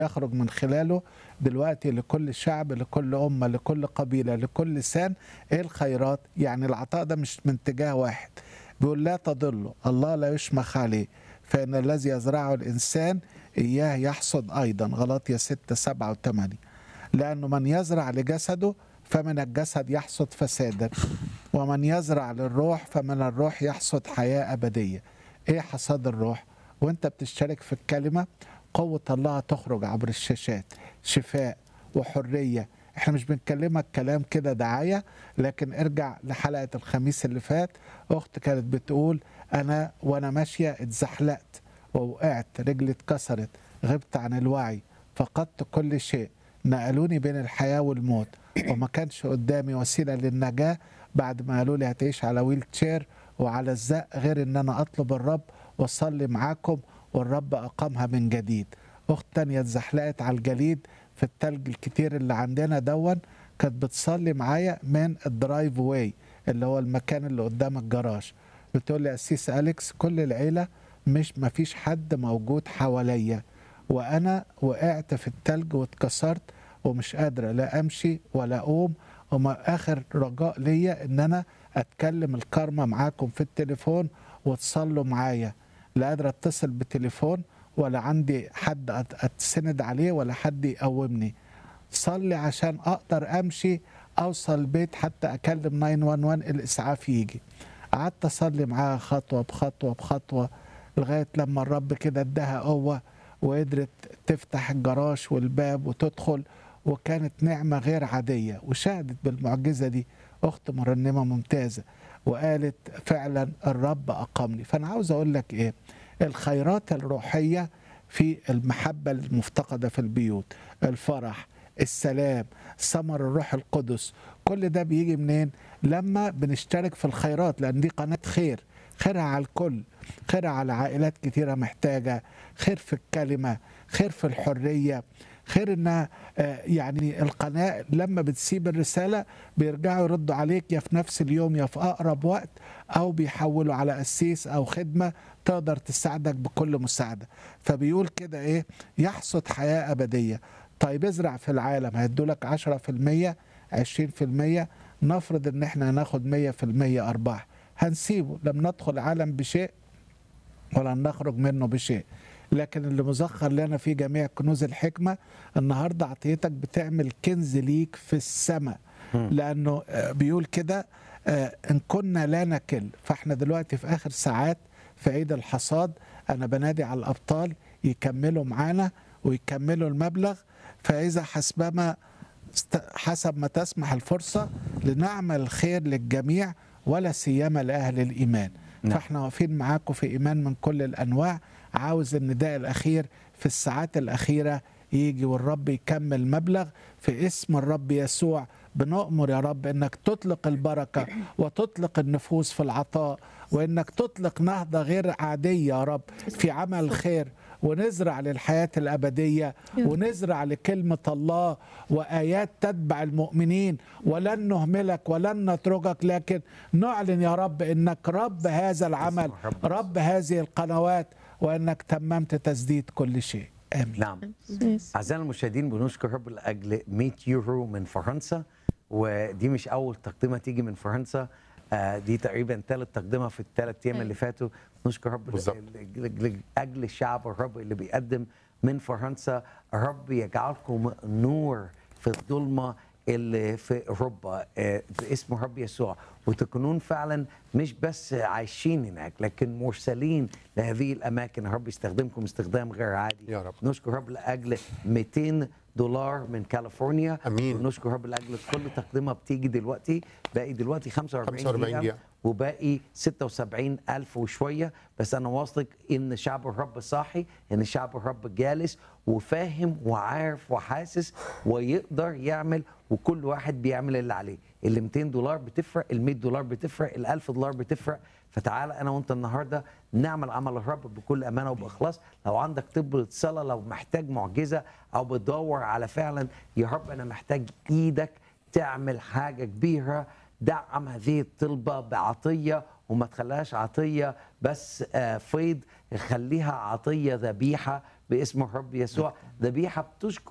يخرج من خلاله دلوقتي لكل شعب لكل أمة لكل قبيلة لكل لسان إيه الخيرات يعني العطاء ده مش من اتجاه واحد بيقول لا تضلوا الله لا يشمخ عليه فإن الذي يزرعه الإنسان إياه يحصد أيضا غلطية ستة سبعة وثمانية لأنه من يزرع لجسده فمن الجسد يحصد فسادا ومن يزرع للروح فمن الروح يحصد حياة أبدية إيه حصاد الروح وانت بتشترك في الكلمة قوة الله تخرج عبر الشاشات شفاء وحرية احنا مش بنكلمك كلام كده دعاية لكن ارجع لحلقة الخميس اللي فات اخت كانت بتقول انا وانا ماشية اتزحلقت ووقعت رجلي اتكسرت غبت عن الوعي فقدت كل شيء نقلوني بين الحياة والموت وما كانش قدامي وسيلة للنجاة بعد ما قالوا لي هتعيش على ويل تشير وعلى الزق غير ان انا اطلب الرب واصلي معاكم والرب اقامها من جديد اخت تانية اتزحلقت على الجليد في التلج الكتير اللي عندنا دون كانت بتصلي معايا من الدرايف واي اللي هو المكان اللي قدام الجراج بتقول لي اسيس اليكس كل العيله مش مفيش حد موجود حواليا وانا وقعت في التلج واتكسرت ومش قادره لا امشي ولا اقوم وما اخر رجاء ليا ان انا اتكلم الكارما معاكم في التليفون وتصلوا معايا لا قادر اتصل بتليفون ولا عندي حد أت- اتسند عليه ولا حد يقومني صلي عشان اقدر امشي اوصل البيت حتى اكلم 911 الاسعاف يجي قعدت اصلي معاها خطوه بخطوه بخطوه لغايه لما الرب كده اداها قوه وقدرت تفتح الجراج والباب وتدخل وكانت نعمه غير عاديه وشهدت بالمعجزه دي اخت مرنمه ممتازه وقالت فعلا الرب اقامني فانا عاوز اقول لك ايه الخيرات الروحيه في المحبه المفتقده في البيوت الفرح السلام ثمر الروح القدس كل ده بيجي منين لما بنشترك في الخيرات لان دي قناه خير خيرها على الكل خيرها على عائلات كتيره محتاجه خير في الكلمه خير في الحريه خير انها آه، يعني القناه لما بتسيب الرساله بيرجعوا يردوا عليك يا في نفس اليوم يا في اقرب وقت او بيحولوا على قسيس او خدمه تقدر تساعدك بكل مساعده فبيقول كده ايه يحصد حياه ابديه طيب ازرع في العالم هيدولك 10% 20% نفرض ان احنا هناخد 100% ارباح هنسيبه لم ندخل عالم بشيء ولن نخرج منه بشيء لكن اللي مزخر لنا في جميع كنوز الحكمة النهاردة عطيتك بتعمل كنز ليك في السماء لأنه آه، بيقول كده آه، إن كنا لا نكل فإحنا دلوقتي في آخر ساعات في عيد الحصاد أنا بنادي على الأبطال يكملوا معانا ويكملوا المبلغ فإذا حسبما است- حسب ما تسمح الفرصة لنعمل خير للجميع ولا سيما لأهل الإيمان نعم. فاحنا واقفين معاكم في إيمان من كل الأنواع عاوز النداء الأخير في الساعات الأخيرة يجي والرب يكمل مبلغ في اسم الرب يسوع بنؤمر يا رب انك تطلق البركه وتطلق النفوس في العطاء وانك تطلق نهضه غير عاديه يا رب في عمل خير ونزرع للحياه الابديه ونزرع لكلمه الله وايات تتبع المؤمنين ولن نهملك ولن نتركك لكن نعلن يا رب انك رب هذا العمل رب. رب هذه القنوات وانك تممت تسديد كل شيء امين نعم يس. أعزائنا المشاهدين بنشكر رب لأجل 100 يورو من فرنسا ودي مش أول تقدمة تيجي من فرنسا آه، دي تقريبا ثالث تقدمة في الثلاث أيام أيوة. اللي فاتوا نشكر رب بالظبط. لأجل أجل الشعب الرب اللي بيقدم من فرنسا الرب يجعلكم نور في الظلمة اللي في أوروبا آه، باسم الرب يسوع وتكونون فعلا مش بس عايشين هناك لكن مرسلين لهذه الأماكن الرب يستخدمكم استخدام غير عادي يا رب. نشكر رب لاجل 200 دولار من كاليفورنيا أمين. ونشكر رب لاجل كل تقدمه بتيجي دلوقتي باقي دلوقتي 45 45 دقيقه دقيقة. وباقي 76 ألف وشوية بس أنا واثق إن شعب الرب صاحي إن شعب الرب جالس وفاهم وعارف وحاسس ويقدر يعمل وكل واحد بيعمل اللي عليه ال 200 دولار بتفرق ال 100 دولار بتفرق ال 1000 دولار بتفرق فتعالى انا وانت النهارده نعمل عمل الرب بكل امانه وباخلاص لو عندك طب صلاه لو محتاج معجزه او بتدور على فعلا يا رب انا محتاج ايدك تعمل حاجه كبيره دعم هذه الطلبة بعطية وما تخليهاش عطية بس آه، فيض خليها عطية ذبيحة باسم الرب يسوع ذبيحه بتشكر